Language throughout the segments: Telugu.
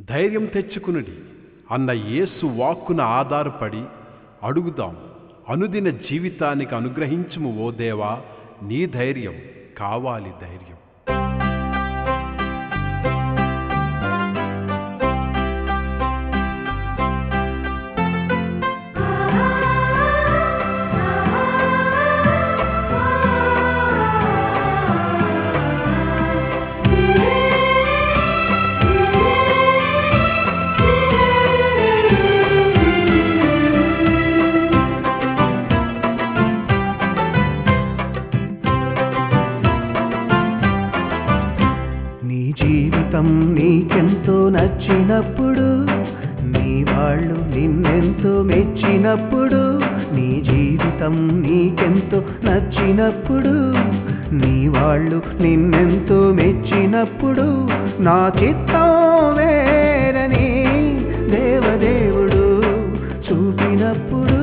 ధైర్యం తెచ్చుకునుడి అన్న యేసు వాక్కున ఆధారపడి అడుగుదాం అనుదిన జీవితానికి అనుగ్రహించుము ఓ దేవా నీ ధైర్యం కావాలి ధైర్యం నీ జీవితం నీకెంతో నచ్చినప్పుడు నీ వాళ్ళు నిన్నెంతో మెచ్చినప్పుడు నీ జీవితం నీకెంతో నచ్చినప్పుడు నీ వాళ్ళు నిన్నెంతో మెచ్చినప్పుడు నా చిత్తం వేరని దేవదేవుడు చూపినప్పుడు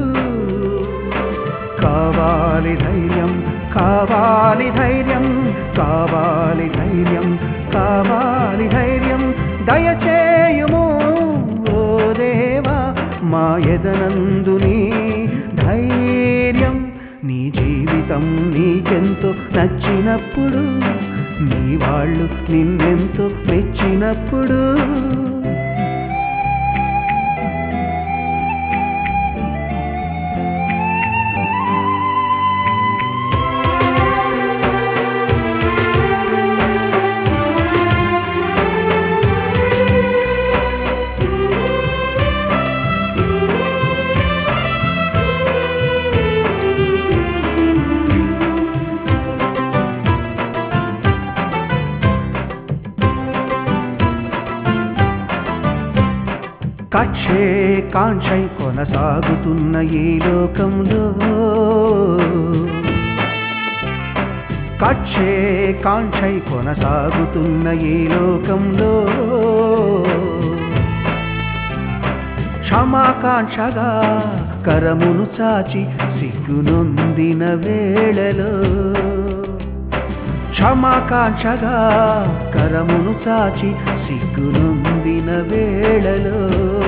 కావాలి ధైర్యం కావాలి ధైర్యం కావాలి ధైర్యం కావాలి ధైర్యం దయచేయుము ఓ దేవా మా ఎదనందుని ధైర్యం నీ జీవితం నీకెంతో నచ్చినప్పుడు నీ వాళ్ళు నిన్నెంతో మెచ్చినప్పుడు కక్షే కాంక్షై కొనసాగుతున్న ఈ లోకంలో కక్షే కాంక్షై కొనసాగుతున్న ఈ లోకంలో క్షమాకాంక్షగా కరమును చాచి సిగ్గునొందిన వేళలో క్షమాకాంక్షగా కరమును చాచి సిగ్గునొందిన వేళలో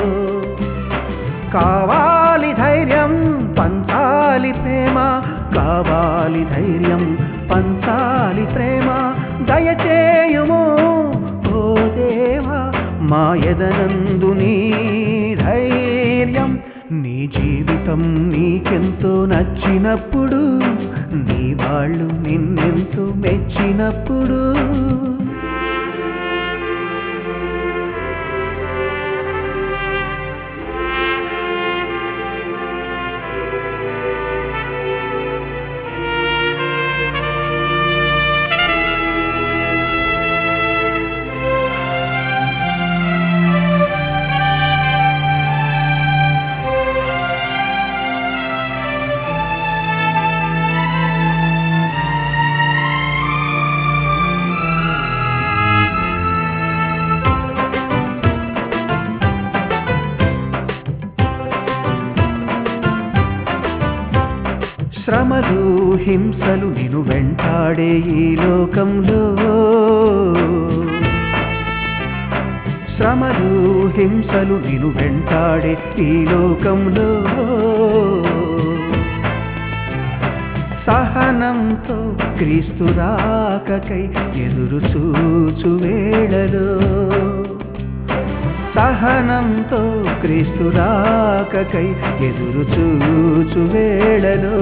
కావాలి ధైర్యం పంచాలి ప్రేమ కావాలి ధైర్యం పంచాలి ప్రేమ దయచేయుము ఓ దేవా మా ఎదనందు నీ ధైర్యం నీ జీవితం నీకెంతో నచ్చినప్పుడు నీ వాళ్ళు నిన్నెంతో మెచ్చినప్పుడు శ్రమలు హింసలు నిన్ను వెంటాడే ఈ లోకంలో శ్రమలు హింసలు నిన్ను వెంటాడే ఈ లోకంలో సహనంతో క్రీస్తు రాకకై ఎదురు చూచు వేళలో సహనంతో క్రీస్తు రాకకై ఎదురు చూచు వేళలో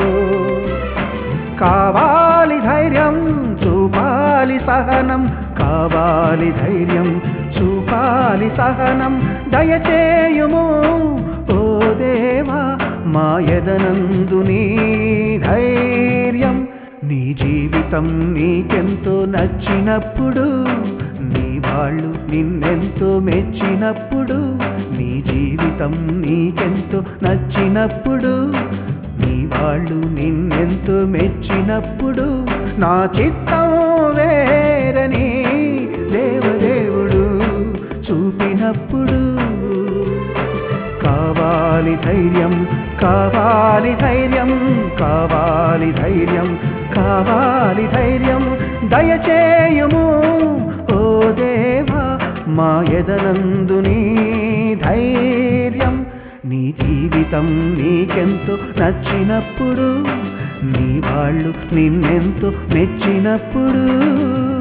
కావాలి ధైర్యం చూపాలి సహనం కావాలి ధైర్యం చూపాలి సహనం దయచేయుము ఓ దేవా మా ఎదనందు నీ ధైర్యం నీ జీవితం నీకెంతో నచ్చినప్పుడు నీ వాళ్ళు నిన్నెంతో మెచ్చినప్పుడు నీ జీవితం నీకెంతో నచ్చినప్పుడు నీ వాళ్ళు నిన్నెంతో మెచ్చినప్పుడు నా చిత్తం వేరని దేవదేవుడు చూపినప్పుడు కావాలి ధైర్యం కావాలి ధైర్యం కావాలి ధైర్యం కావాలి ధైర్యం దయచేయుము ఓ దేవా మా ఎదనందు నీ ధైర్యం నీ జీవితం నీకెంతో నచ్చినప్పుడు నీ వాళ్ళు నిన్నెంతో మెచ్చినప్పుడు